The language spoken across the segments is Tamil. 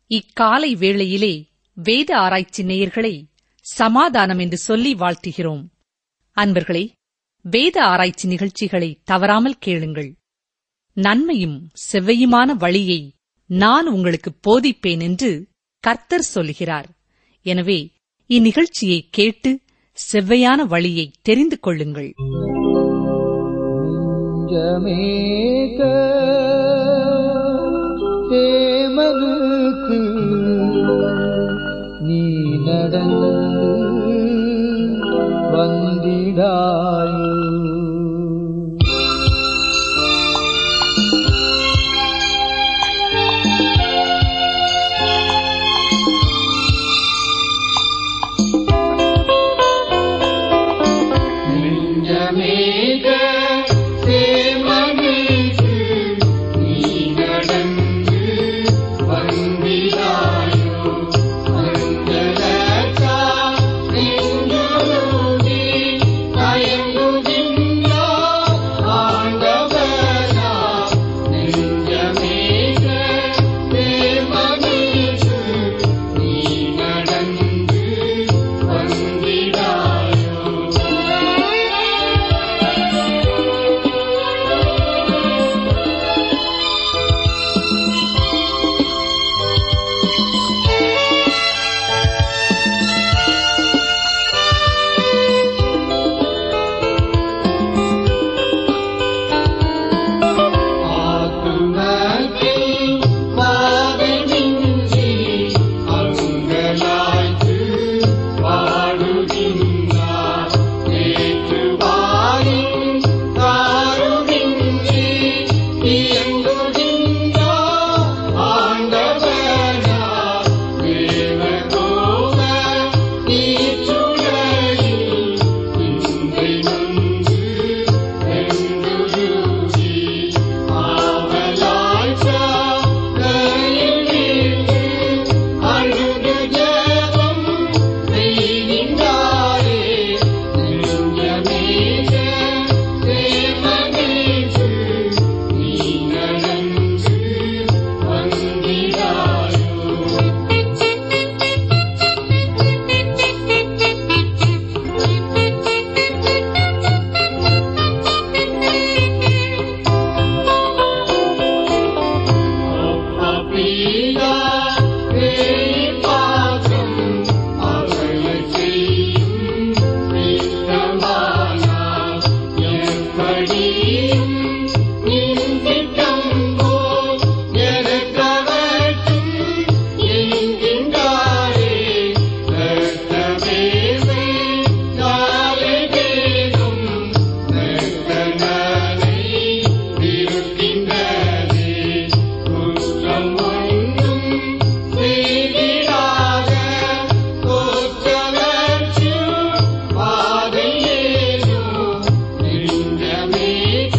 இக்காலை வேளையிலே வேத ஆராய்ச்சி நேயர்களை சமாதானம் என்று சொல்லி வாழ்த்துகிறோம் அன்பர்களே வேத ஆராய்ச்சி நிகழ்ச்சிகளை தவறாமல் கேளுங்கள் நன்மையும் செவ்வையுமான வழியை நான் உங்களுக்கு போதிப்பேன் என்று கர்த்தர் சொல்கிறார் எனவே இந்நிகழ்ச்சியை கேட்டு செவ்வையான வழியை தெரிந்து கொள்ளுங்கள் ஜமேக தேமனுக்கு நீ நடந்து வந்திடாயோ நெஞ்சமேக தேமனுக்கு நீ நடந்து வந்திடாயோ அஞ்சலச்சா நெஞ்சுருகி தயங்குகின்றா ஆண்டவனா நெஞ்சமேக தேமனுக்கு நீ நடந்து வந்திடாயோ ஆத்துமத்தில் பாவமின்றி அங்கலாய்த்து பாடுகின்றார். ஏற்றுவாயின் காருமின்றி இயங்குகின்றார். ஆண்டவனார் தேவகோப நீச்சுளையில் இன்றை நொந்து வெந்துருகி ஆவலாய்ச்சா கையிலிட்டு அழுது ஜெபம் செய்கின்றாரே நெஞ்சமேக தேவனேசு நீ நடந்து வந்திடாயோ அப்பீடா பாசம் அவளை செய்யும் சித்தமானா எப்படியும் நின்றிட்டம் போல் எனக்கவற்றும் என்கின்றாரே கர்த்தவேவே நாளை தேடும் நர்த்தனரை இருக்கின்றதே குற்றம் ஒன்றும் செய்திடாத கோச்சவர்ச்சி பாதையேனோ நெஞ்சமேற்ற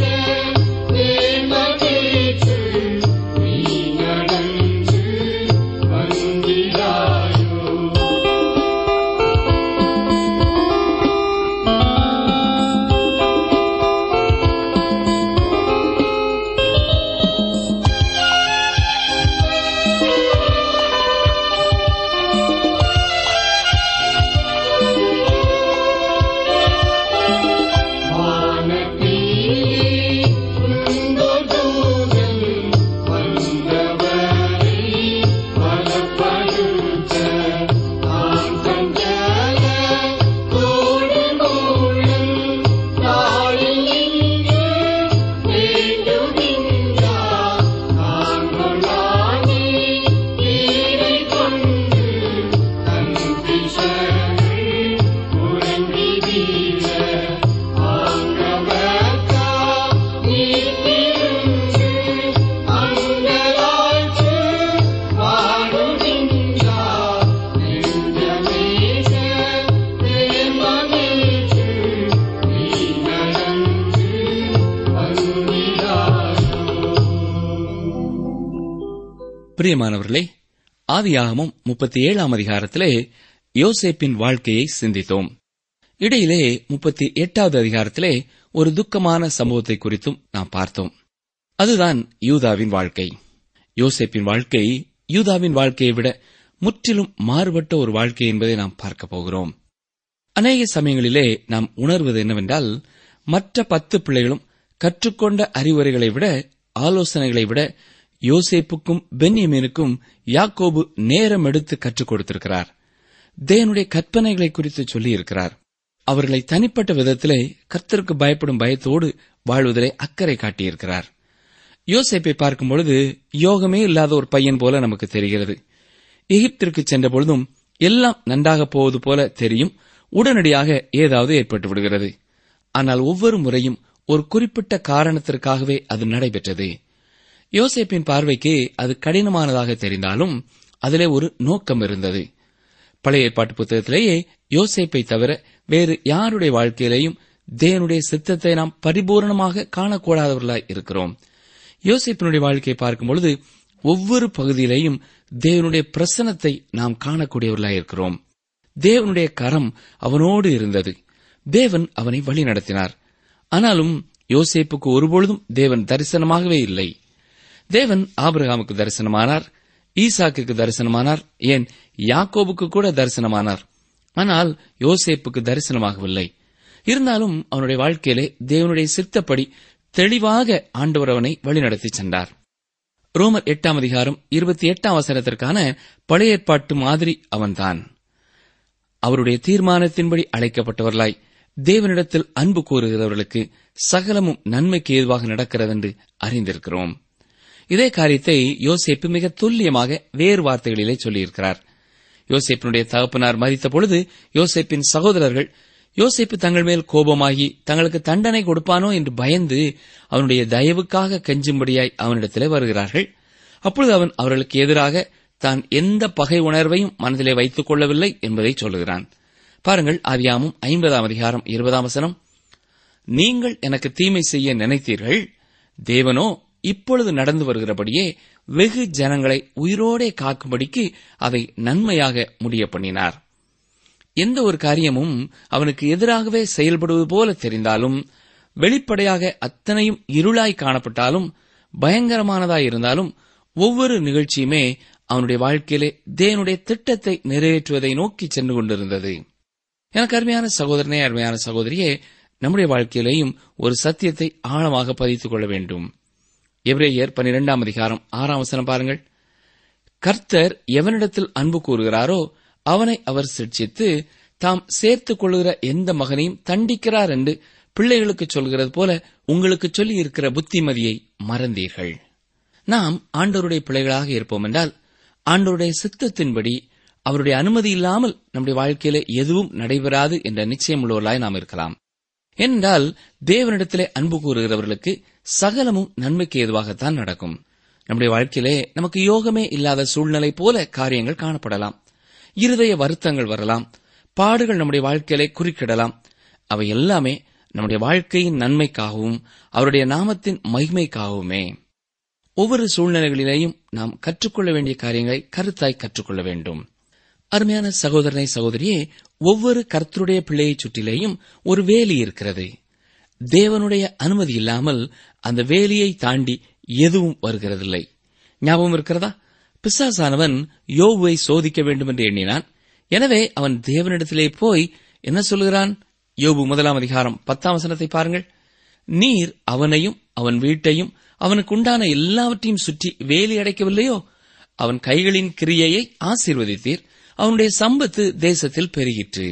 தேமதேற்று நீ நடந்து வந்திடாயோ பிரியமானவர்களே ஆதியாகமும் முப்பத்தி ஏழாம் அதிகாரத்திலே யோசேப்பின் வாழ்க்கையை சிந்தித்தோம் இடையிலே முப்பத்தி எட்டாவது அதிகாரத்திலே ஒரு துக்கமான சம்பவத்தை குறித்தும் நாம் பார்த்தோம் அதுதான் யூதாவின் வாழ்க்கை யோசேப்பின் வாழ்க்கை யூதாவின் வாழ்க்கையை விட முற்றிலும் மாறுபட்ட ஒரு வாழ்க்கை என்பதை நாம் பார்க்க போகிறோம் அநேக சமயங்களிலே நாம் உணர்வது என்னவென்றால் மற்ற பத்து பிள்ளைகளும் கற்றுக்கொண்ட அறிவுரைகளை விட ஆலோசனைகளை விட யோசேப்புக்கும் பென்யமீனுக்கும் யாக்கோபு நேரம் எடுத்து கற்றுக் கொடுத்திருக்கிறார் தேவனுடைய கற்பனைகளை குறித்து சொல்லியிருக்கிறார் அவர்களை தனிப்பட்ட விதத்திலே கர்த்தருக்கு பயப்படும் பயத்தோடு வாழ்வதிலே அக்கறை காட்டியிருக்கிறார் யோசேப்பை பார்க்கும் பொழுது யோகமே இல்லாத ஒரு பையன் போல நமக்கு தெரிகிறது எகிப்திற்கு சென்ற பொழுதும் எல்லாம் நன்றாக போவது போல தெரியும் உடனடியாக ஏதாவது ஏற்பட்டு விடுகிறது ஆனால் ஒவ்வொரு முறையும் ஒரு குறிப்பிட்ட காரணத்திற்காகவே அது நடைபெற்றது யோசேப்பின் பார்வைக்கு அது கடினமானதாக தெரிந்தாலும் அதிலே ஒரு நோக்கம் இருந்தது பழைய ஏற்பாட்டு புத்தகத்திலேயே யோசேப்பை தவிர வேறு யாருடைய வாழ்க்கையிலேயும் தேவனுடைய சித்தத்தை நாம் பரிபூரணமாக காணக்கூடாதவர்களாய் இருக்கிறோம் யோசேப்பினுடைய வாழ்க்கையை பார்க்கும் பொழுது ஒவ்வொரு பகுதியிலேயும் தேவனுடைய பிரசனத்தை நாம் காணக்கூடியவர்களாய் இருக்கிறோம் தேவனுடைய கரம் அவனோடு இருந்தது தேவன் அவனை வழி நடத்தினார் ஆனாலும் யோசேப்புக்கு ஒருபொழுதும் தேவன் தரிசனமாகவே இல்லை தேவன் ஆபிரகாமுக்கு தரிசனமானார் ஈசாக்குக்கு தரிசனமானார் ஏன் யாக்கோபுக்கு கூட தரிசனமானார் ஆனால் யோசேப்புக்கு தரிசனமாகவில்லை இருந்தாலும் அவனுடைய வாழ்க்கையிலே தேவனுடைய சித்தப்படி தெளிவாக ஆண்டவர் அவனை வழிநடத்தி சென்றார் ரோமர் எட்டாம் அதிகாரம் இருபத்தி எட்டாம் வசனத்திற்கான பழைய ஏற்பாட்டு மாதிரி அவன்தான் அவருடைய தீர்மானத்தின்படி அழைக்கப்பட்டவர்களாய் தேவனிடத்தில் அன்பு கூறுகிறவர்களுக்கு சகலமும் நன்மைக்கு ஏதுவாக நடக்கிறது என்று அறிந்திருக்கிறோம் இதே காரியத்தை யோசேப்பு மிக துல்லியமாக வேறு வார்த்தைகளிலே சொல்லியிருக்கிறார் யோசேப்பினுடைய தகப்பனார் மறித்த பொழுது யோசேப்பின் சகோதரர்கள் யோசேப்பு தங்கள் மேல் கோபமாகி தங்களுக்கு தண்டனை கொடுப்பானோ என்று பயந்து அவனுடைய தயவுக்காக கெஞ்சும்படியாய் அவனிடத்திலே வருகிறார்கள் அப்பொழுது அவன் அவர்களுக்கு எதிராக தான் எந்த பகை உணர்வையும் மனதிலே வைத்துக் கொள்ளவில்லை என்பதை சொல்லுகிறான் பாருங்கள் ஆதியாமும் ஐம்பதாம் அதிகாரம் இருபதாம் வசனம் நீங்கள் எனக்கு தீமை செய்ய நினைத்தீர்கள் தேவனோ இப்பொழுது நடந்து வருகிறபடியே வெகு ஜனங்களை உயிரோடே காக்கும்படிக்கு அதை நன்மையாக முடிய பண்ணினார் எந்த ஒரு காரியமும் அவனுக்கு எதிராகவே செயல்படுவது போல தெரிந்தாலும் வெளிப்படையாக அத்தனையும் இருளாய் காணப்பட்டாலும் பயங்கரமானதாய் இருந்தாலும் ஒவ்வொரு நிகழ்ச்சியுமே அவனுடைய வாழ்க்கையிலே தேவனுடைய திட்டத்தை நிறைவேற்றுவதை நோக்கி சென்று கொண்டிருந்தது எனக்கு அருமையான சகோதரனே அருமையான சகோதரியே நம்முடைய வாழ்க்கையிலேயும் ஒரு சத்தியத்தை ஆழமாக பதித்துக் கொள்ள வேண்டும் எவ்ரேயர் பனிரெண்டாம் அதிகாரம் ஆறாம் வசனம் பாருங்கள் கர்த்தர் எவனிடத்தில் அன்பு கூறுகிறாரோ அவனை அவர் சிட்சித்து தாம் சேர்த்துக் கொள்கிற எந்த மகனையும் தண்டிக்கிறார் என்று பிள்ளைகளுக்கு சொல்கிறது போல உங்களுக்கு சொல்லி இருக்கிற புத்திமதியை மறந்தீர்கள் நாம் ஆண்டவருடைய பிள்ளைகளாக இருப்போம் என்றால் ஆண்டவருடைய சித்தத்தின்படி அவருடைய அனுமதி இல்லாமல் நம்முடைய வாழ்க்கையிலே எதுவும் நடைபெறாது என்ற நிச்சயம் உள்ளவர்களாய் நாம் இருக்கலாம் ஏனென்றால் தேவனிடத்திலே அன்பு கூறுகிறவர்களுக்கு சகலமும் நன்மைக்கு ஏதுவாகத்தான் நடக்கும் நம்முடைய வாழ்க்கையிலே நமக்கு யோகமே இல்லாத சூழ்நிலை போல காரியங்கள் காணப்படலாம் இருதய வருத்தங்கள் வரலாம் பாடுகள் நம்முடைய வாழ்க்கையிலே குறுக்கிடலாம் அவை எல்லாமே நம்முடைய வாழ்க்கையின் நன்மைக்காகவும் அவருடைய நாமத்தின் மகிமைக்காகவுமே ஒவ்வொரு சூழ்நிலைகளிலேயும் நாம் கற்றுக்கொள்ள வேண்டிய காரியங்களை கருத்தாய் கற்றுக்கொள்ள வேண்டும் அருமையான சகோதரனை சகோதரியே ஒவ்வொரு கர்த்தருடைய பிள்ளையைச் சுற்றிலேயும் ஒரு வேலி இருக்கிறது தேவனுடைய அனுமதி இல்லாமல் அந்த வேலியை தாண்டி எதுவும் வருகிறதில்லை ஞாபகம் இருக்கிறதா பிசாசானவன் யோபுவை சோதிக்க வேண்டும் என்று எண்ணினான் எனவே அவன் தேவனிடத்திலே போய் என்ன சொல்லுகிறான் யோபு முதலாம் அதிகாரம் பத்தாம் வசனத்தை பாருங்கள் நீர் அவனையும் அவன் வீட்டையும் அவனுக்கு உண்டான எல்லாவற்றையும் சுற்றி வேலி அடைக்கவில்லையோ அவன் கைகளின் கிரியையை ஆசீர்வதித்தீர் அவனுடைய சம்பத்து தேசத்தில் பெருகிற்று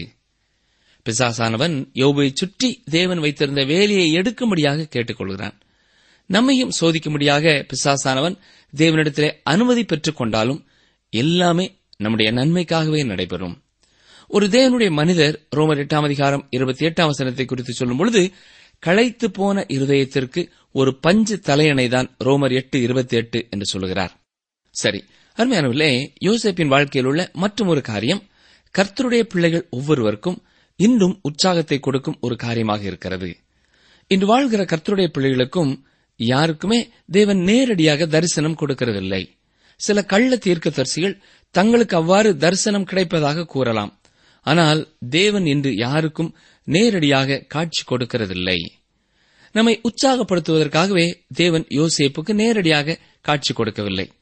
பிசாசானவன் யோபுவை சுற்றி தேவன் வைத்திருந்த வேலியை எடுக்கும்படியாக கேட்டுக்கொள்கிறான் நம்மையும் சோதிக்கும்படியாக பிசாசானவன் தேவனிடத்திலே அனுமதி பெற்றுக் கொண்டாலும் எல்லாமே நம்முடைய நன்மைக்காகவே நடைபெறும் ஒரு தேவனுடைய மனிதர் ரோமர் எட்டாம் அதிகாரம் இருபத்தி எட்டாம் வசனத்தை குறித்து சொல்லும் பொழுது களைத்து போன இருதயத்திற்கு ஒரு பஞ்சு தலையணை தான் ரோமர் எட்டு இருபத்தி எட்டு என்று சொல்லுகிறார் சரி அருமையானவர்களே யோசேப்பின் வாழ்க்கையில் உள்ள மற்றும் ஒரு காரியம் கர்த்தருடைய பிள்ளைகள் ஒவ்வொருவருக்கும் இன்றும் உற்சாகத்தை கொடுக்கும் ஒரு காரியமாக இருக்கிறது இன்று வாழ்கிற கர்த்தருடைய பிள்ளைகளுக்கும் யாருக்குமே தேவன் நேரடியாக தரிசனம் கொடுக்கிறதில்லை சில கள்ள தீர்க்கதரிசிகள் தங்களுக்கு அவ்வாறு தரிசனம் கிடைப்பதாக கூறலாம் ஆனால் தேவன் இன்று யாருக்கும் நேரடியாக காட்சி கொடுக்கிறதில்லை நம்மை உற்சாகப்படுத்துவதற்காகவே தேவன் யோசேப்புக்கு நேரடியாக காட்சி கொடுக்கவில்லை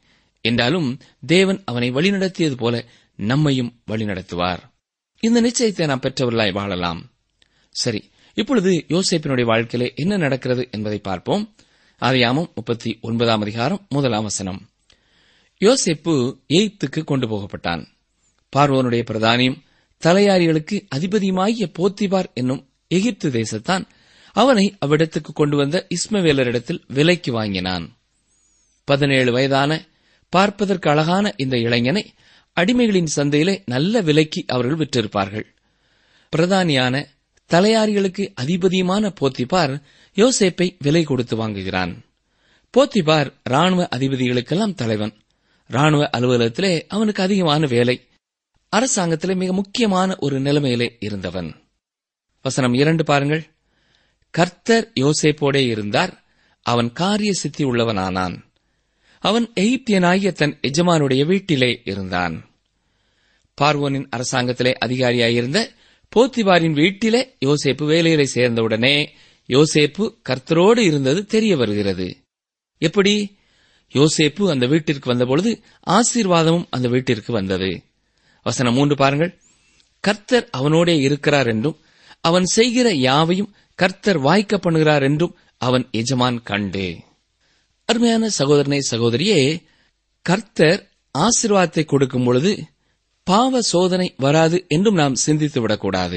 என்றாலும் தேவன் அவனை வழிநடத்தியது போல நம்மையும் வழிநடத்துவார் இந்த நிச்சயத்தை நாம் பெற்றவர்களாய் வாழலாம் சரி இப்பொழுது யோசேப்பினுடைய வாழ்க்கையிலே என்ன நடக்கிறது என்பதை பார்ப்போம் ஆதியாமம் முப்பத்தி ஒன்பதாம் அதிகாரம் முதலாம் வசனம் யோசேப்பு எய்த்துக்கு கொண்டு போகப்பட்டான் பார்வோனுடைய பிரதானியும் தலையாரிகளுக்கு அதிபதியுமாகிய போத்திபார் என்னும் எகிப்து தேசத்தான் அவனை அவ்விடத்துக்கு கொண்டு வந்த இஸ்மவேலரிடத்தில் விலைக்கு வாங்கினான் பதினேழு வயதான பார்ப்பதற்கு அழகான இந்த இளைஞனை அடிமைகளின் சந்தையிலே நல்ல விலைக்கு அவர்கள் விற்றிருப்பார்கள் பிரதானியான தலையாரிகளுக்கு அதிபதியுமான போத்திபார் யோசேப்பை விலை கொடுத்து வாங்குகிறான் போத்திபார் ராணுவ அதிபதிகளுக்கெல்லாம் தலைவன் ராணுவ அலுவலகத்திலே அவனுக்கு அதிகமான வேலை அரசாங்கத்திலே மிக முக்கியமான ஒரு நிலைமையிலே இருந்தவன் வசனம் இரண்டு பாருங்கள் கர்த்தர் யோசேப்போடே இருந்தார் அவன் காரிய சித்தி உள்ளவனானான் அவன் எகிப்தியனாகிய தன் எஜமானுடைய வீட்டிலே இருந்தான் பார்வோனின் அரசாங்கத்திலே அதிகாரியாயிருந்த போத்திபாரின் வீட்டிலே யோசேப்பு வேலையிலே சேர்ந்தவுடனே யோசேப்பு கர்த்தரோடு இருந்தது தெரிய வருகிறது எப்படி யோசேப்பு அந்த வீட்டிற்கு வந்தபொழுது ஆசீர்வாதமும் அந்த வீட்டிற்கு வந்தது வசனம் மூன்று பாருங்கள் கர்த்தர் அவனோடே இருக்கிறார் என்றும் அவன் செய்கிற யாவையும் கர்த்தர் வாய்க்க பண்ணுகிறார் என்றும் அவன் எஜமான் கண்டு அருமையான சகோதரனே சகோதரியே கர்த்தர் ஆசீர்வாதத்தை கொடுக்கும் பொழுது பாவ சோதனை வராது என்றும் நாம் சிந்தித்து விடக்கூடாது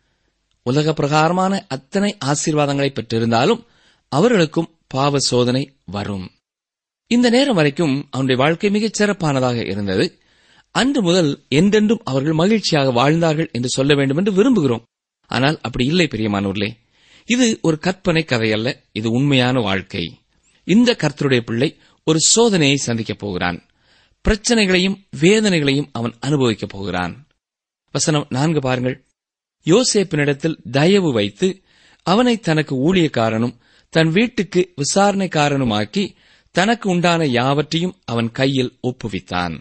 உலக பிரகாரமான அத்தனை ஆசீர்வாதங்களை பெற்றிருந்தாலும் அவர்களுக்கும் பாவ சோதனை வரும் இந்த நேரம் வரைக்கும் அவனுடைய வாழ்க்கை மிகச் சிறப்பானதாக இருந்தது அன்று முதல் என்றென்றும் அவர்கள் மகிழ்ச்சியாக வாழ்ந்தார்கள் என்று சொல்ல வேண்டும் என்று விரும்புகிறோம் ஆனால் அப்படி இல்லை பிரியமானவர்களே இது ஒரு கற்பனை கதையல்ல இது உண்மையான வாழ்க்கை இந்த கர்த்தருடைய பிள்ளை ஒரு சோதனையை சந்திக்கப் போகிறான் பிரச்சனைகளையும் வேதனைகளையும் அவன் அனுபவிக்கப் போகிறான் வசனம் நான்கு பாருங்கள் யோசேப்பினிடத்தில் தயவு வைத்து அவனை தனக்கு ஊழியக்காரனும் தன் வீட்டுக்கு விசாரணைக்காரனுமாக்கி தனக்கு உண்டான யாவற்றையும் அவன் கையில் ஒப்புவித்தான்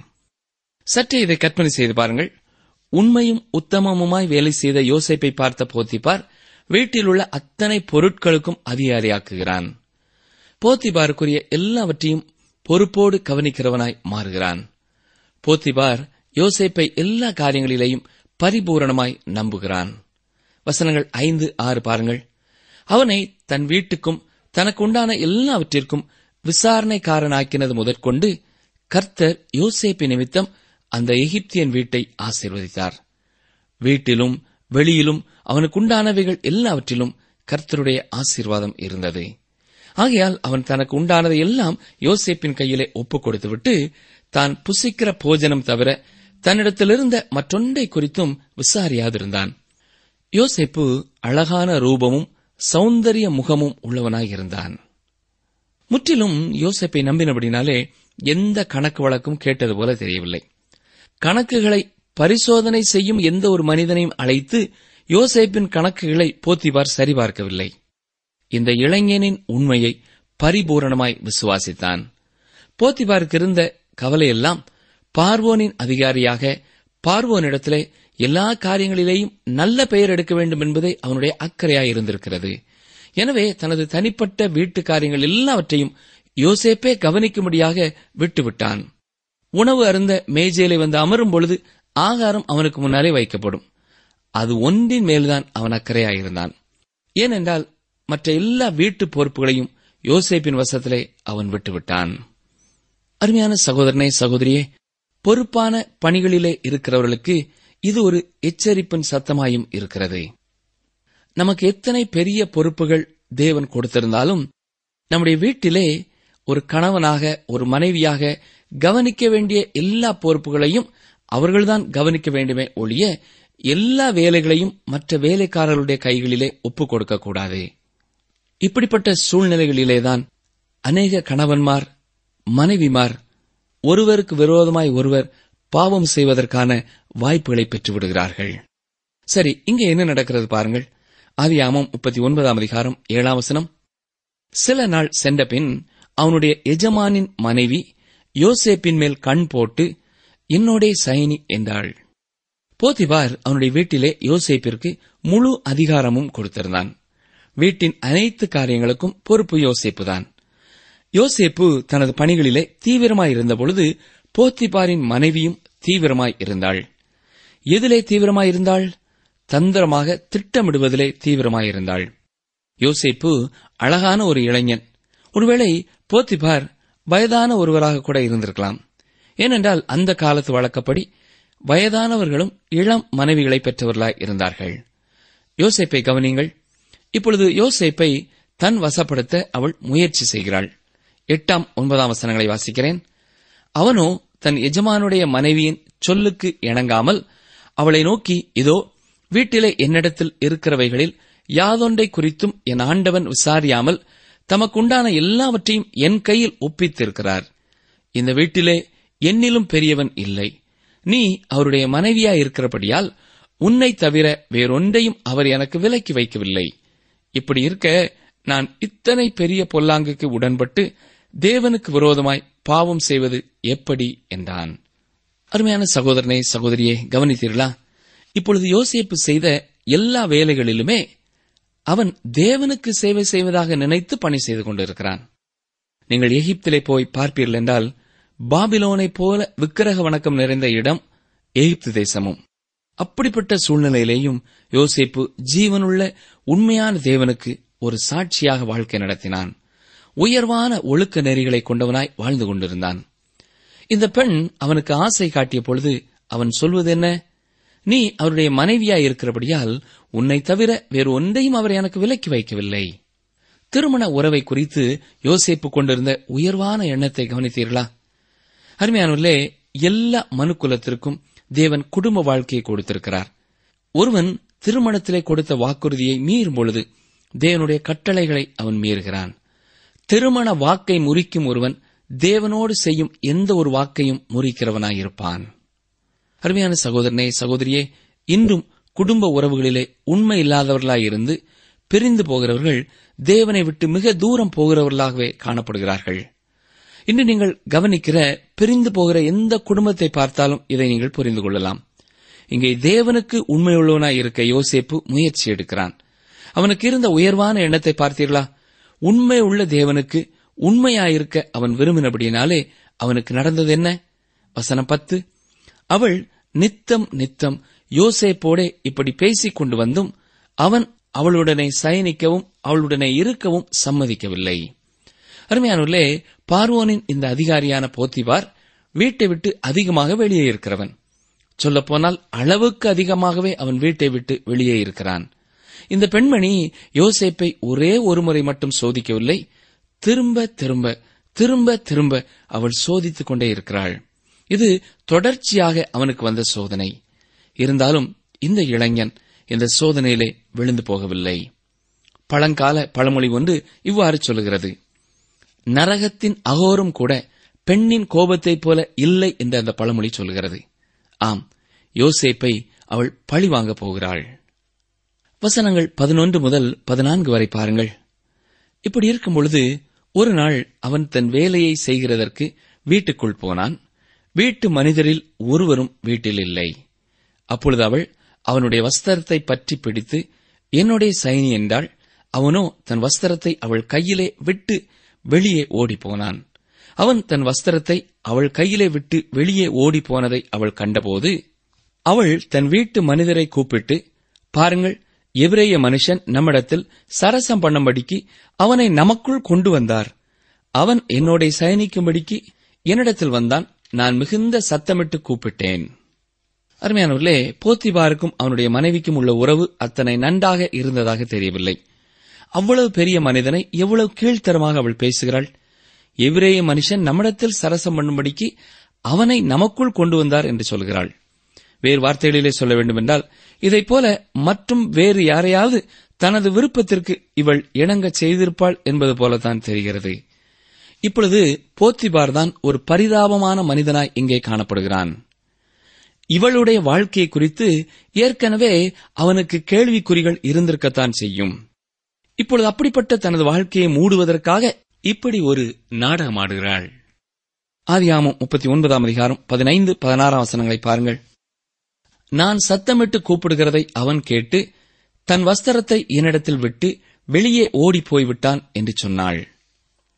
சற்றே இதை கற்பனை செய்து பாருங்கள் உண்மையும் உத்தமமுமாய் வேலை செய்த யோசேப்பை பார்த்த போத்திபார் வீட்டில் உள்ள அத்தனை பொருட்களுக்கும் அதிகாரியாக்குகிறான் போத்திபாருக்குரிய எல்லாவற்றையும் பொறுப்போடு கவனிக்கிறவனாய் மாறுகிறான் போத்திபார் யோசேப்பை எல்லா காரியங்களிலேயும் பரிபூரணமாய் நம்புகிறான் வசனங்கள் ஐந்து ஆறு பாருங்கள் அவனை தன் வீட்டுக்கும் தனக்கு உண்டான எல்லாவற்றிற்கும் விசாரணைக்காரனாக்கினது முதற்கொண்டு கர்த்தர் யோசேப்பு நிமித்தம் அந்த எகிப்தியன் வீட்டை ஆசீர்வதித்தார் வீட்டிலும் வெளியிலும் அவனுக்குண்டானவைகள் எல்லாவற்றிலும் கர்த்தருடைய ஆசீர்வாதம் இருந்தது ஆகையால் அவன் தனக்கு உண்டானதை எல்லாம் யோசேப்பின் கையிலே ஒப்புக் கொடுத்துவிட்டு தான் புசிக்கிற போஜனம் தவிர தன்னிடத்திலிருந்த மற்றொன்றை குறித்தும் விசாரியாதிருந்தான் யோசேப்பு அழகான ரூபமும் சௌந்தரிய முகமும் உள்ளவனாயிருந்தான் முற்றிலும் யோசேப்பை நம்பினபடினாலே எந்த கணக்கு வழக்கும் கேட்டது போல தெரியவில்லை கணக்குகளை பரிசோதனை செய்யும் எந்த ஒரு மனிதனையும் அழைத்து யோசேப்பின் கணக்குகளை போத்திபார் சரிபார்க்கவில்லை இந்த இளைஞனின் உண்மையை பரிபூரணமாய் விசுவாசித்தான் போத்திபாருக்கு இருந்த கவலையெல்லாம் பார்வோனின் அதிகாரியாக பார்வோனிடத்திலே எல்லா காரியங்களிலேயும் நல்ல பெயர் எடுக்க வேண்டும் என்பதே அவனுடைய அக்கறையாய் இருந்திருக்கிறது எனவே தனது தனிப்பட்ட வீட்டு காரியங்கள் எல்லாவற்றையும் யோசேப்பே கவனிக்கும்படியாக விட்டுவிட்டான் உணவு அருந்த மேஜையிலே வந்து அமரும் பொழுது ஆகாரம் அவனுக்கு முன்னாலே வைக்கப்படும் அது ஒன்றின் மேல்தான் அவன் அக்கறையாயிருந்தான் ஏனென்றால் மற்ற எல்லா வீட்டு பொறுப்புகளையும் யோசேப்பின் வசத்திலே அவன் விட்டுவிட்டான் அருமையான சகோதரனே சகோதரியே பொறுப்பான பணிகளிலே இருக்கிறவர்களுக்கு இது ஒரு எச்சரிப்பின் சத்தமாயும் இருக்கிறது நமக்கு எத்தனை பெரிய பொறுப்புகள் தேவன் கொடுத்திருந்தாலும் நம்முடைய வீட்டிலே ஒரு கணவனாக ஒரு மனைவியாக கவனிக்க வேண்டிய எல்லா பொறுப்புகளையும் அவர்கள்தான் கவனிக்க வேண்டுமே ஒழிய எல்லா வேலைகளையும் மற்ற வேலைக்காரர்களுடைய கைகளிலே ஒப்புக் கொடுக்கக்கூடாது இப்படிப்பட்ட சூழ்நிலைகளிலேதான் அநேக கணவன்மார் மனைவிமார் ஒருவருக்கு விரோதமாய் ஒருவர் பாவம் செய்வதற்கான வாய்ப்புகளை பெற்றுவிடுகிறார்கள் சரி இங்கே என்ன நடக்கிறது பாருங்கள் ஆதியாமம் முப்பத்தி ஒன்பதாம் அதிகாரம் ஏழாம் வசனம் சில நாள் சென்ற பின் அவனுடைய எஜமானின் மனைவி யோசேப்பின் மேல் கண் போட்டு என்னோடே சயனி என்றாள் போத்திபார் அவனுடைய வீட்டிலே யோசேப்பிற்கு முழு அதிகாரமும் கொடுத்திருந்தான் வீட்டின் அனைத்து காரியங்களுக்கும் பொறுப்பு யோசேப்புதான் யோசேப்பு தனது பணிகளிலே தீவிரமாயிருந்த பொழுது போத்திபாரின் மனைவியும் தீவிரமாய் இருந்தாள் எதிலே தீவிரமாயிருந்தாள் தந்திரமாக திட்டமிடுவதிலே தீவிரமாயிருந்தாள் யோசேப்பு அழகான ஒரு இளைஞன் ஒருவேளை போத்திபார் வயதான ஒருவராக கூட இருந்திருக்கலாம் ஏனென்றால் அந்த காலத்து வழக்கப்படி வயதானவர்களும் இளம் மனைவிகளை பெற்றவர்களாய் இருந்தார்கள் யோசேப்பை கவனியுங்கள் இப்பொழுது யோசேப்பை தன் வசப்படுத்த அவள் முயற்சி செய்கிறாள் எட்டாம் ஒன்பதாம் வசனங்களை வாசிக்கிறேன் அவனோ தன் எஜமானுடைய மனைவியின் சொல்லுக்கு இணங்காமல் அவளை நோக்கி இதோ வீட்டிலே என்னிடத்தில் இருக்கிறவைகளில் யாதொன்றை குறித்தும் என் ஆண்டவன் விசாரியாமல் தமக்குண்டான எல்லாவற்றையும் என் கையில் ஒப்பித்திருக்கிறார் இந்த வீட்டிலே என்னிலும் பெரியவன் இல்லை நீ அவருடைய மனைவியாயிருக்கிறபடியால் உன்னை தவிர வேறொன்றையும் அவர் எனக்கு விலக்கி வைக்கவில்லை இப்படி இருக்க நான் இத்தனை பெரிய பொல்லாங்குக்கு உடன்பட்டு தேவனுக்கு விரோதமாய் பாவம் செய்வது எப்படி என்றான் அருமையான சகோதரனே சகோதரியே கவனித்தீர்களா இப்பொழுது யோசேப்பு செய்த எல்லா வேலைகளிலுமே அவன் தேவனுக்கு சேவை செய்வதாக நினைத்து பணி செய்து கொண்டிருக்கிறான் நீங்கள் எகிப்திலே போய் பார்ப்பீர்கள் என்றால் பாபிலோனைப் போல விக்கிரக வணக்கம் நிறைந்த இடம் எகிப்து தேசமும் அப்படிப்பட்ட சூழ்நிலையிலேயும் யோசேப்பு ஜீவனுள்ள உண்மையான தேவனுக்கு ஒரு சாட்சியாக வாழ்க்கை நடத்தினான் உயர்வான ஒழுக்க நெறிகளை கொண்டவனாய் வாழ்ந்து கொண்டிருந்தான் இந்த பெண் அவனுக்கு ஆசை காட்டிய பொழுது அவன் சொல்வது என்ன நீ அவருடைய மனைவியாய் இருக்கிறபடியால் உன்னை தவிர வேறு ஒன்றையும் அவர் எனக்கு விலக்கி வைக்கவில்லை திருமண உறவை குறித்து யோசேப்பு கொண்டிருந்த உயர்வான எண்ணத்தை கவனித்தீர்களா அருமையானுள்ளே எல்லா மனுக்குலத்திற்கும் தேவன் குடும்ப வாழ்க்கையை கொடுத்திருக்கிறார் ஒருவன் திருமணத்திலே கொடுத்த வாக்குறுதியை மீறும் பொழுது தேவனுடைய கட்டளைகளை அவன் மீறுகிறான் திருமண வாக்கை முறிக்கும் ஒருவன் தேவனோடு செய்யும் எந்த ஒரு வாக்கையும் முறிக்கிறவனாயிருப்பான் அருமையான சகோதரனே சகோதரியே இன்றும் குடும்ப உறவுகளிலே உண்மை இல்லாதவர்களாயிருந்து பிரிந்து போகிறவர்கள் தேவனை விட்டு மிக தூரம் போகிறவர்களாகவே காணப்படுகிறார்கள் இன்று நீங்கள் கவனிக்கிற பிரிந்து போகிற எந்த குடும்பத்தை பார்த்தாலும் இதை நீங்கள் புரிந்து கொள்ளலாம் இங்கே தேவனுக்கு உண்மையுள்ளவனாய் இருக்க யோசேப்பு முயற்சி எடுக்கிறான் அவனுக்கு இருந்த உயர்வான எண்ணத்தை பார்த்தீர்களா உண்மை உள்ள தேவனுக்கு உண்மையாயிருக்க அவன் விரும்பினபடியினாலே அவனுக்கு நடந்தது என்ன வசனம் பத்து அவள் நித்தம் நித்தம் யோசேப்போடே இப்படி பேசிக் கொண்டு வந்தும் அவன் அவளுடனே சயனிக்கவும் அவளுடனே இருக்கவும் சம்மதிக்கவில்லை அருமையானுள்ளே பார்வோனின் இந்த அதிகாரியான போத்திபார் வீட்டை விட்டு அதிகமாக வெளியே இருக்கிறவன் சொல்லப்போனால் அளவுக்கு அதிகமாகவே அவன் வீட்டை விட்டு வெளியே இருக்கிறான் இந்த பெண்மணி யோசேப்பை ஒரே ஒரு முறை மட்டும் சோதிக்கவில்லை திரும்ப திரும்ப திரும்ப திரும்ப அவள் சோதித்துக் கொண்டே இருக்கிறாள் இது தொடர்ச்சியாக அவனுக்கு வந்த சோதனை இருந்தாலும் இந்த இளைஞன் இந்த சோதனையிலே விழுந்து போகவில்லை பழங்கால பழமொழி ஒன்று இவ்வாறு சொல்லுகிறது நரகத்தின் அகோரம் கூட பெண்ணின் கோபத்தைப் போல இல்லை என்று அந்த பழமொழி சொல்கிறது ஆம் யோசேப்பை அவள் பழி வாங்கப் போகிறாள் வசனங்கள் பதினொன்று முதல் பதினான்கு வரை பாருங்கள் இப்படி இருக்கும் பொழுது ஒரு நாள் அவன் தன் வேலையை செய்கிறதற்கு வீட்டுக்குள் போனான் வீட்டு மனிதரில் ஒருவரும் வீட்டில் இல்லை அப்பொழுது அவள் அவனுடைய வஸ்திரத்தை பற்றி பிடித்து என்னுடைய சைனி என்றாள் அவனோ தன் வஸ்திரத்தை அவள் கையிலே விட்டு வெளியே ஓடிப்போனான் அவன் தன் வஸ்திரத்தை அவள் கையிலே விட்டு வெளியே ஓடிப்போனதை அவள் கண்டபோது அவள் தன் வீட்டு மனிதரை கூப்பிட்டு பாருங்கள் எபிரேய மனுஷன் நம்மிடத்தில் சரசம் பண்ணும்படிக்கு அவனை நமக்குள் கொண்டு வந்தார் அவன் என்னோட சயனிக்கும்படிக்கு என்னிடத்தில் வந்தான் நான் மிகுந்த சத்தமிட்டு கூப்பிட்டேன் அருமையானவர்களே போத்திபாருக்கும் அவனுடைய மனைவிக்கும் உள்ள உறவு அத்தனை நன்றாக இருந்ததாக தெரியவில்லை அவ்வளவு பெரிய மனிதனை எவ்வளவு கீழ்த்தரமாக அவள் பேசுகிறாள் எவ்ரேய மனுஷன் நம்மிடத்தில் சரசம் பண்ணும்படிக்கு அவனை நமக்குள் கொண்டு வந்தார் என்று சொல்கிறாள் வேறு வார்த்தைகளிலே சொல்ல வேண்டுமென்றால் இதைப் போல மற்றும் வேறு யாரையாவது தனது விருப்பத்திற்கு இவள் இணங்க செய்திருப்பாள் என்பது போலத்தான் தெரிகிறது இப்பொழுது போத்திபார் தான் ஒரு பரிதாபமான மனிதனாய் இங்கே காணப்படுகிறான் இவளுடைய வாழ்க்கையை குறித்து ஏற்கனவே அவனுக்கு கேள்விக்குறிகள் இருந்திருக்கத்தான் செய்யும் இப்பொழுது அப்படிப்பட்ட தனது வாழ்க்கையை மூடுவதற்காக இப்படி ஒரு நாடகமாடுகிறாள் ஆதியாமம் முப்பத்தி ஒன்பதாம் அதிகாரம் பதினைந்து பதினாறாம் வசனங்களை பாருங்கள் நான் சத்தமிட்டு கூப்பிடுகிறதை அவன் கேட்டு தன் வஸ்திரத்தை என்னிடத்தில் விட்டு வெளியே ஓடிப் போய்விட்டான் என்று சொன்னாள்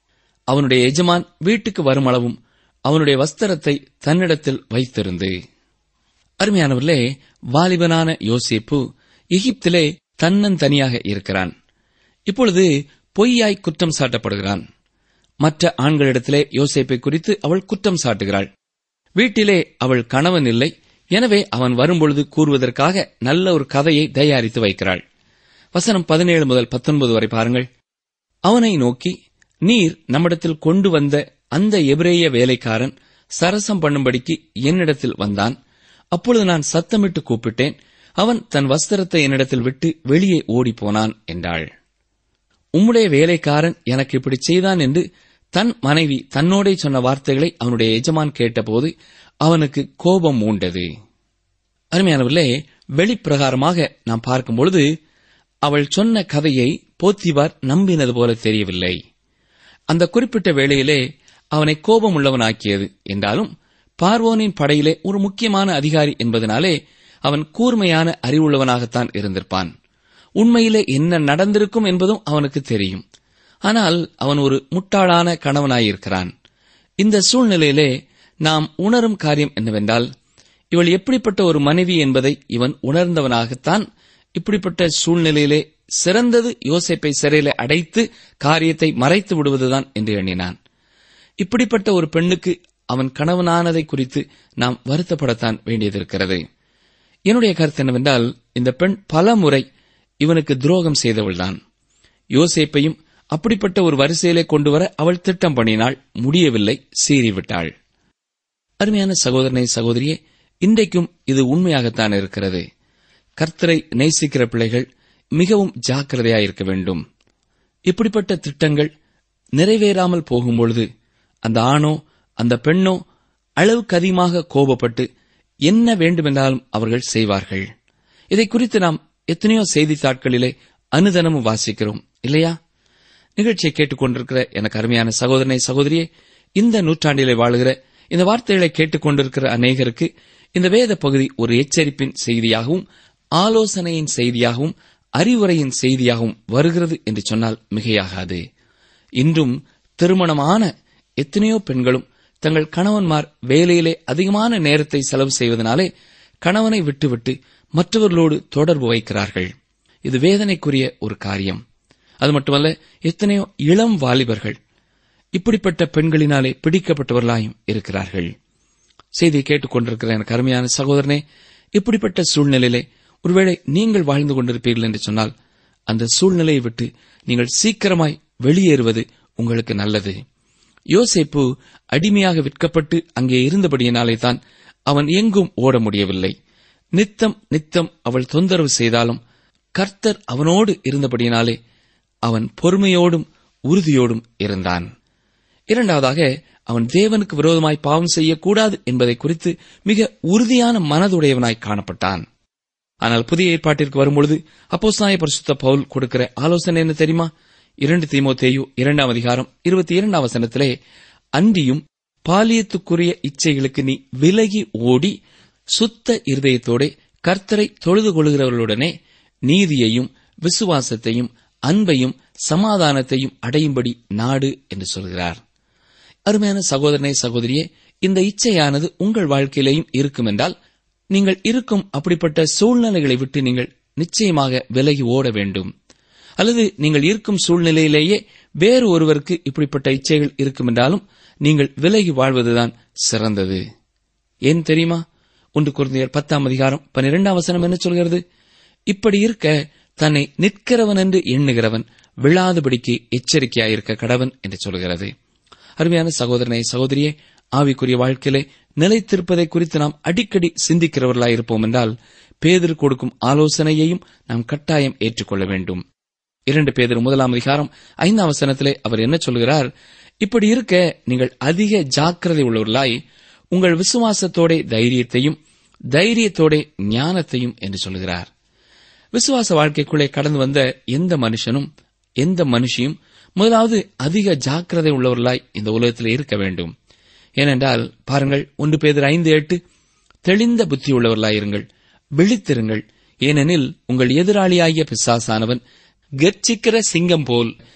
அவனுடைய எஜமான் வீட்டுக்கு வருமளவும் அவனுடைய வஸ்திரத்தை தன்னிடத்தில் வைத்திருந்து அருமையானவர்களே வாலிபனான யோசேப்பு எகிப்திலே தன்னந்தனியாக இருக்கிறான் இப்பொழுது பொய்யாய் குற்றம் சாட்டப்படுகிறான் மற்ற ஆண்களிடத்திலே யோசேப்பை குறித்து அவள் குற்றம் சாட்டுகிறாள் வீட்டிலே அவள் கணவன் இல்லை எனவே அவன் வரும்பொழுது கூறுவதற்காக நல்ல ஒரு கதையை தயாரித்து வைக்கிறாள் வசனம் பதினேழு முதல் பத்தொன்பது வரை பாருங்கள் அவனை நோக்கி நீர் நம்மிடத்தில் கொண்டு வந்த அந்த எபிரேய வேலைக்காரன் சரசம் பண்ணும்படிக்கு என்னிடத்தில் வந்தான் அப்பொழுது நான் சத்தமிட்டு கூப்பிட்டேன் அவன் தன் வஸ்திரத்தை என்னிடத்தில் விட்டு வெளியே ஓடிப்போனான் என்றாள் உம்முடைய வேலைக்காரன் எனக்கு இப்படி செய்தான் என்று தன் மனைவி தன்னோடே சொன்ன வார்த்தைகளை அவனுடைய எஜமான் கேட்டபோது அவனுக்கு கோபம் மூண்டது அருமையானவர்களே வெளிப்பிரகாரமாக நாம் பார்க்கும்பொழுது அவள் சொன்ன கதையை போத்திபார் நம்பினது போல தெரியவில்லை அந்த குறிப்பிட்ட வேளையிலே அவனை கோபம் உள்ளவனாக்கியது என்றாலும் பார்வோனின் படையிலே ஒரு முக்கியமான அதிகாரி என்பதனாலே அவன் கூர்மையான அறிவுள்ளவனாகத்தான் இருந்திருப்பான் உண்மையிலே என்ன நடந்திருக்கும் என்பதும் அவனுக்கு தெரியும் ஆனால் அவன் ஒரு முட்டாளான கணவனாயிருக்கிறான் இந்த சூழ்நிலையிலே நாம் உணரும் காரியம் என்னவென்றால் இவள் எப்படிப்பட்ட ஒரு மனைவி என்பதை இவன் உணர்ந்தவனாகத்தான் இப்படிப்பட்ட சூழ்நிலையிலே சிறந்தது யோசேப்பை சிறையில அடைத்து காரியத்தை மறைத்து விடுவதுதான் என்று எண்ணினான் இப்படிப்பட்ட ஒரு பெண்ணுக்கு அவன் கணவனானதை குறித்து நாம் வருத்தப்படத்தான் வேண்டியதிருக்கிறது என்னுடைய கருத்து என்னவென்றால் இந்த பெண் பல முறை இவனுக்கு துரோகம் செய்தவள்தான் யோசேப்பையும் அப்படிப்பட்ட ஒரு வரிசையிலே கொண்டு வர அவள் திட்டம் பண்ணினாள் முடியவில்லை சீறிவிட்டாள் அருமையான சகோதரனை சகோதரியே இன்றைக்கும் இது உண்மையாகத்தான் இருக்கிறது கர்த்தரை நேசிக்கிற பிள்ளைகள் மிகவும் ஜாக்கிரதையாயிருக்க வேண்டும் இப்படிப்பட்ட திட்டங்கள் நிறைவேறாமல் போகும்பொழுது அந்த ஆணோ அந்த பெண்ணோ அளவுக்கு அதிகமாக கோபப்பட்டு என்ன வேண்டுமென்றாலும் அவர்கள் செய்வார்கள் இதை குறித்து நாம் எத்தனையோ செய்தித்தாட்களிலே அனுதனமும் வாசிக்கிறோம் இல்லையா நிகழ்ச்சியை கேட்டுக்கொண்டிருக்கிற எனக்கு அருமையான சகோதரனை சகோதரியே இந்த நூற்றாண்டிலே வாழுகிற இந்த வார்த்தைகளை கேட்டுக்கொண்டிருக்கிற அநேகருக்கு இந்த வேத பகுதி ஒரு எச்சரிப்பின் செய்தியாகவும் ஆலோசனையின் செய்தியாகவும் அறிவுரையின் செய்தியாகவும் வருகிறது என்று சொன்னால் மிகையாகாது இன்றும் திருமணமான எத்தனையோ பெண்களும் தங்கள் கணவன்மார் வேலையிலே அதிகமான நேரத்தை செலவு செய்வதனாலே கணவனை விட்டுவிட்டு மற்றவர்களோடு தொடர்பு வைக்கிறார்கள் இது வேதனைக்குரிய ஒரு காரியம் அது மட்டுமல்ல எத்தனையோ இளம் வாலிபர்கள் இப்படிப்பட்ட பெண்களினாலே பிடிக்கப்பட்டவர்களாயும் இருக்கிறார்கள் செய்தியை கேட்டுக்கொண்டிருக்கிற எனக்கு அருமையான சகோதரனே இப்படிப்பட்ட சூழ்நிலையிலே ஒருவேளை நீங்கள் வாழ்ந்து கொண்டிருப்பீர்கள் என்று சொன்னால் அந்த சூழ்நிலையை விட்டு நீங்கள் சீக்கிரமாய் வெளியேறுவது உங்களுக்கு நல்லது யோசேப்பு அடிமையாக விற்கப்பட்டு அங்கே இருந்தபடியினாலே தான் அவன் எங்கும் ஓட முடியவில்லை நித்தம் நித்தம் அவள் தொந்தரவு செய்தாலும் கர்த்தர் அவனோடு இருந்தபடியினாலே அவன் பொறுமையோடும் உறுதியோடும் இருந்தான் இரண்டாவதாக அவன் தேவனுக்கு விரோதமாய் பாவம் செய்யக்கூடாது என்பதை குறித்து மிக உறுதியான மனதுடையவனாய் காணப்பட்டான் ஆனால் புதிய ஏற்பாட்டிற்கு வரும்பொழுது அப்போஸ்தாய பரிசுத்த பவுல் கொடுக்கிற ஆலோசனை என்ன தெரியுமா இரண்டு தீமோத்தேயு இரண்டாம் அதிகாரம் இருபத்தி இரண்டாம் வசனத்திலே அன்றியும் பாலியத்துக்குரிய இச்சைகளுக்கு நீ விலகி ஓடி சுத்த இருதயத்தோடே கர்த்தரை தொழுது கொள்கிறவர்களுடனே நீதியையும் விசுவாசத்தையும் அன்பையும் சமாதானத்தையும் அடையும்படி நாடு என்று சொல்கிறார் அருமையான சகோதரனே சகோதரியே இந்த இச்சையானது உங்கள் வாழ்க்கையிலேயும் இருக்கும் என்றால் நீங்கள் இருக்கும் அப்படிப்பட்ட சூழ்நிலைகளை விட்டு நீங்கள் நிச்சயமாக விலகி ஓட வேண்டும் அல்லது நீங்கள் இருக்கும் சூழ்நிலையிலேயே வேறு ஒருவருக்கு இப்படிப்பட்ட இச்சைகள் இருக்கும் என்றாலும் நீங்கள் விலகி வாழ்வதுதான் சிறந்தது ஏன் தெரியுமா ஒன்று குழந்தையர் பத்தாம் அதிகாரம் பன்னிரெண்டாம் வசனம் என்ன சொல்கிறது இப்படி இருக்க தன்னை நிற்கிறவன் என்று எண்ணுகிறவன் விழாதபடிக்கு எச்சரிக்கையாயிருக்க கடவன் என்று சொல்கிறது அருமையான சகோதரனை சகோதரியே ஆவிக்குரிய வாழ்க்கையிலே நிலைத்திருப்பதை குறித்து நாம் அடிக்கடி சிந்திக்கிறவர்களாய் இருப்போம் என்றால் பேதர் கொடுக்கும் ஆலோசனையையும் நாம் கட்டாயம் ஏற்றுக்கொள்ள வேண்டும் இரண்டு பேதர் முதலாம் அதிகாரம் ஐந்தாம் வசனத்திலே அவர் என்ன சொல்கிறார் இப்படி இருக்க நீங்கள் அதிக ஜாக்கிரதை உள்ளவர்களாய் உங்கள் விசுவாசத்தோட தைரியத்தையும் தைரியத்தோட ஞானத்தையும் என்று சொல்கிறார் விசுவாச வாழ்க்கைக்குள்ளே கடந்து வந்த எந்த மனுஷனும் எந்த மனுஷியும் முதலாவது அதிக ஜாக்கிரதை உள்ளவர்களாய் இந்த உலகத்தில் இருக்க வேண்டும் ஏனென்றால் பாருங்கள் ஒன்று பேதர் ஐந்து எட்டு தெளிந்த புத்தி உள்ளவர்களாயிருங்கள் விழித்திருங்கள் ஏனெனில் உங்கள் எதிராளியாகிய பிசாசானவன் கர்ச்சிக்கிற சிங்கம் போல்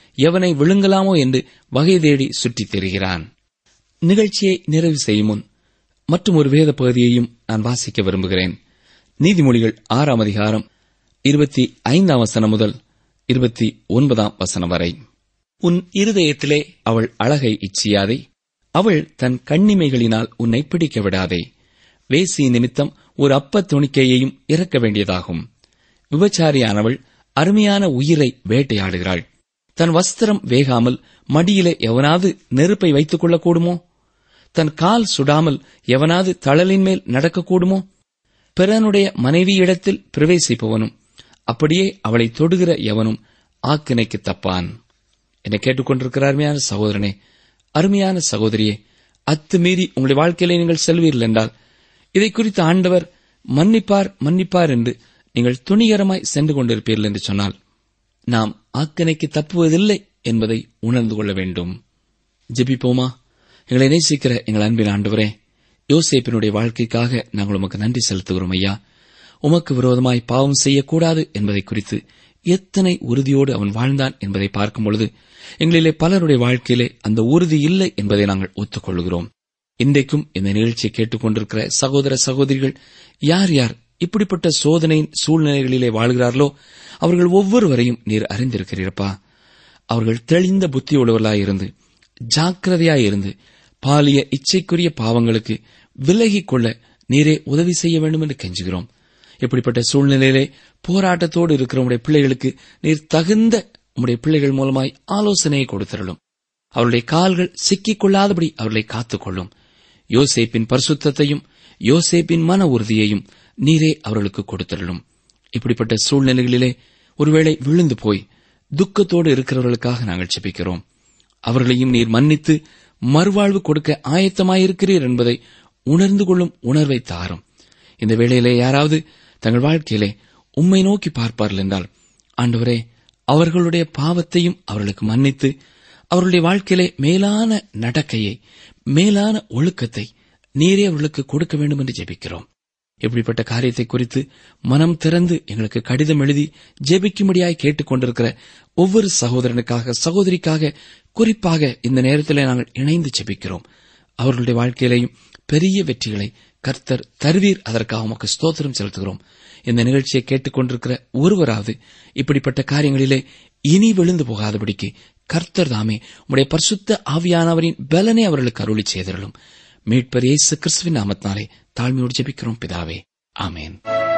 எவனை விழுங்கலாமோ என்று வகை தேடி சுற்றித் திரிகிறான் நிகழ்ச்சியை நிறைவு செய்யும் முன் மற்றும் ஒரு வேத பகுதியையும் நான் வாசிக்க விரும்புகிறேன் நீதிமொழிகள் ஆறாம் அதிகாரம் இருபத்தி ஐந்தாம் வசனம் முதல் இருபத்தி ஒன்பதாம் வசனம் வரை உன் இருதயத்திலே அவள் அழகை இச்சியாதே அவள் தன் கண்ணிமைகளினால் உன்னை பிடிக்க விடாதே வேசி நிமித்தம் ஒரு அப்பத் துணிக்கையையும் இறக்க வேண்டியதாகும் விபச்சாரியானவள் அருமையான உயிரை வேட்டையாடுகிறாள் தன் வஸ்திரம் வேகாமல் மடியிலே எவனாவது நெருப்பை வைத்துக் கொள்ளக்கூடுமோ தன் கால் சுடாமல் எவனாவது தழலின் மேல் நடக்கக்கூடுமோ பிறனுடைய மனைவியிடத்தில் பிரவேசிப்பவனும் அப்படியே அவளை தொடுகிற எவனும் ஆக்கினைக்கு தப்பான் என்னை கேட்டுக்கொண்டிருக்கிற அருமையான சகோதரனே அருமையான சகோதரியே அத்துமீறி உங்களுடைய வாழ்க்கையிலே நீங்கள் செல்வீர்கள் என்றால் இதை குறித்து ஆண்டவர் மன்னிப்பார் மன்னிப்பார் என்று நீங்கள் துணிகரமாய் சென்று கொண்டிருப்பீர்கள் என்று சொன்னால் நாம் ஆக்கினைக்கு தப்புவதில்லை என்பதை உணர்ந்து கொள்ள வேண்டும் ஜெபிப்போமா எங்களை நேசிக்கிற எங்கள் அன்பின் ஆண்டவரே யோசேப்பினுடைய வாழ்க்கைக்காக நாங்கள் உமக்கு நன்றி செலுத்துகிறோம் ஐயா உமக்கு விரோதமாய் பாவம் செய்யக்கூடாது என்பதை குறித்து எத்தனை உறுதியோடு அவன் வாழ்ந்தான் என்பதை பார்க்கும் பொழுது எங்களிலே பலருடைய வாழ்க்கையிலே அந்த உறுதி இல்லை என்பதை நாங்கள் ஒத்துக்கொள்கிறோம் இன்றைக்கும் இந்த நிகழ்ச்சியை கேட்டுக்கொண்டிருக்கிற சகோதர சகோதரிகள் யார் யார் இப்படிப்பட்ட சோதனையின் சூழ்நிலைகளிலே வாழ்கிறார்களோ அவர்கள் ஒவ்வொருவரையும் நீர் அறிந்திருக்கிறீரப்பா அவர்கள் தெளிந்த புத்தியுள்ளவர்களாயிருந்து ஜாக்கிரதையாயிருந்து பாலிய இச்சைக்குரிய பாவங்களுக்கு விலகிக் கொள்ள நீரே உதவி செய்ய வேண்டும் என்று கெஞ்சுகிறோம் இப்படிப்பட்ட சூழ்நிலையிலே போராட்டத்தோடு இருக்கிற உடைய பிள்ளைகளுக்கு நீர் தகுந்த உம்முடைய பிள்ளைகள் மூலமாய் ஆலோசனையை கொடுத்தருளும் அவருடைய கால்கள் சிக்கிக் கொள்ளாதபடி அவர்களை காத்துக்கொள்ளும் யோசேப்பின் பரிசுத்தத்தையும் யோசேப்பின் மன உறுதியையும் நீரே அவர்களுக்கு கொடுத்தருளும் இப்படிப்பட்ட சூழ்நிலைகளிலே ஒருவேளை விழுந்து போய் துக்கத்தோடு இருக்கிறவர்களுக்காக நாங்கள் செபிக்கிறோம் அவர்களையும் நீர் மன்னித்து மறுவாழ்வு கொடுக்க ஆயத்தமாயிருக்கிறீர் என்பதை உணர்ந்து கொள்ளும் உணர்வை தாரும் இந்த வேளையிலே யாராவது தங்கள் வாழ்க்கையிலே உம்மை நோக்கி பார்ப்பார்கள் என்றால் ஆண்டவரே அவர்களுடைய பாவத்தையும் அவர்களுக்கு மன்னித்து அவர்களுடைய வாழ்க்கையிலே மேலான நடக்கையை மேலான ஒழுக்கத்தை நீரே அவர்களுக்கு கொடுக்க வேண்டும் என்று ஜெபிக்கிறோம் இப்படிப்பட்ட காரியத்தை குறித்து மனம் திறந்து எங்களுக்கு கடிதம் எழுதி ஜெபிக்கும்படியாய் கேட்டுக்கொண்டிருக்கிற ஒவ்வொரு சகோதரனுக்காக சகோதரிக்காக குறிப்பாக இந்த நேரத்தில் நாங்கள் இணைந்து ஜெபிக்கிறோம் அவர்களுடைய வாழ்க்கையிலேயும் பெரிய வெற்றிகளை கர்த்தர் தருவீர் அதற்காக உமக்கு ஸ்தோத்திரம் செலுத்துகிறோம் இந்த நிகழ்ச்சியை கேட்டுக்கொண்டிருக்கிற ஒருவராவது இப்படிப்பட்ட காரியங்களிலே இனி விழுந்து போகாதபடிக்கு கர்த்தர் தாமே உடைய பரிசுத்த ஆவியானவரின் பலனை அவர்களுக்கு அருளி செய்திருளும் மீட்பர் இயேசு கிறிஸ்துவின் நாமத்தினாலே தாழ்மையோடு ஜெபிக்கிறோம் பிதாவே ஆமேன்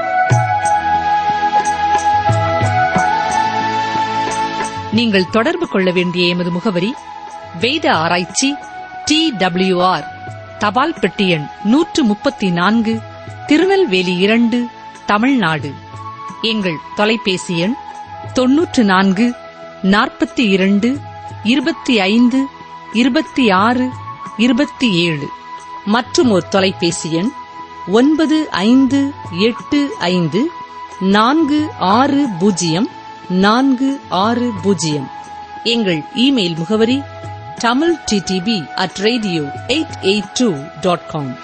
நீங்கள் தொடர்பு கொள்ள வேண்டிய எமது முகவரி வேத ஆராய்ச்சி டி ஆர் தபால் பெட்டி எண் நூற்று முப்பத்தி நான்கு திருநெல்வேலி இரண்டு தமிழ்நாடு எங்கள் தொலைபேசி எண் தொன்னூற்று நான்கு நாற்பத்தி இரண்டு இருபத்தி ஐந்து இருபத்தி ஆறு இருபத்தி ஏழு மற்றும் ஒரு தொலைபேசி எண் ஒன்பது ஐந்து எட்டு ஐந்து நான்கு ஆறு பூஜ்ஜியம் நான்கு ஆறு பூஜ்ஜியம் எங்கள் இமெயில் முகவரி Tamil TDP at radio eight eight two dot com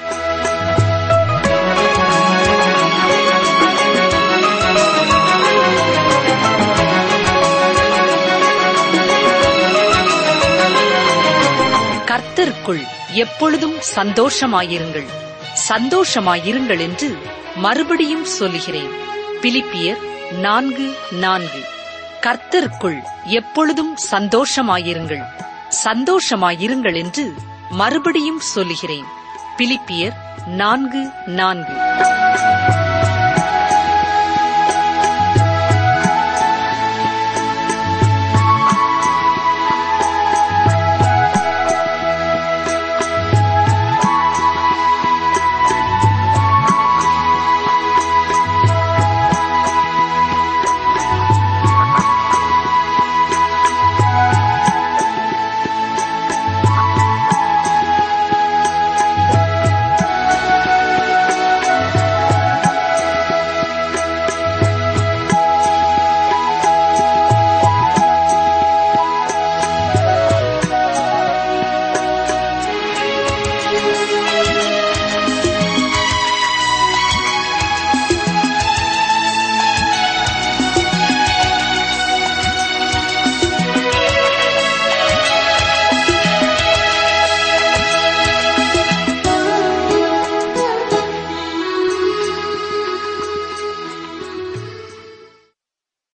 கர்த்தருக்குள் எப்பொழுதும் சந்தோஷமாயிருங்கள் சந்தோஷமாயிருங்கள் என்று மறுபடியும் சொல்லுகிறேன் பிலிப்பியர் நான்கு நான்கு கர்த்தருக்குள் எப்பொழுதும் சந்தோஷமாயிருங்கள் சந்தோஷமாயிருங்கள் என்று மறுபடியும் சொல்லுகிறேன் பிலிப்பியர் நான்கு நான்கு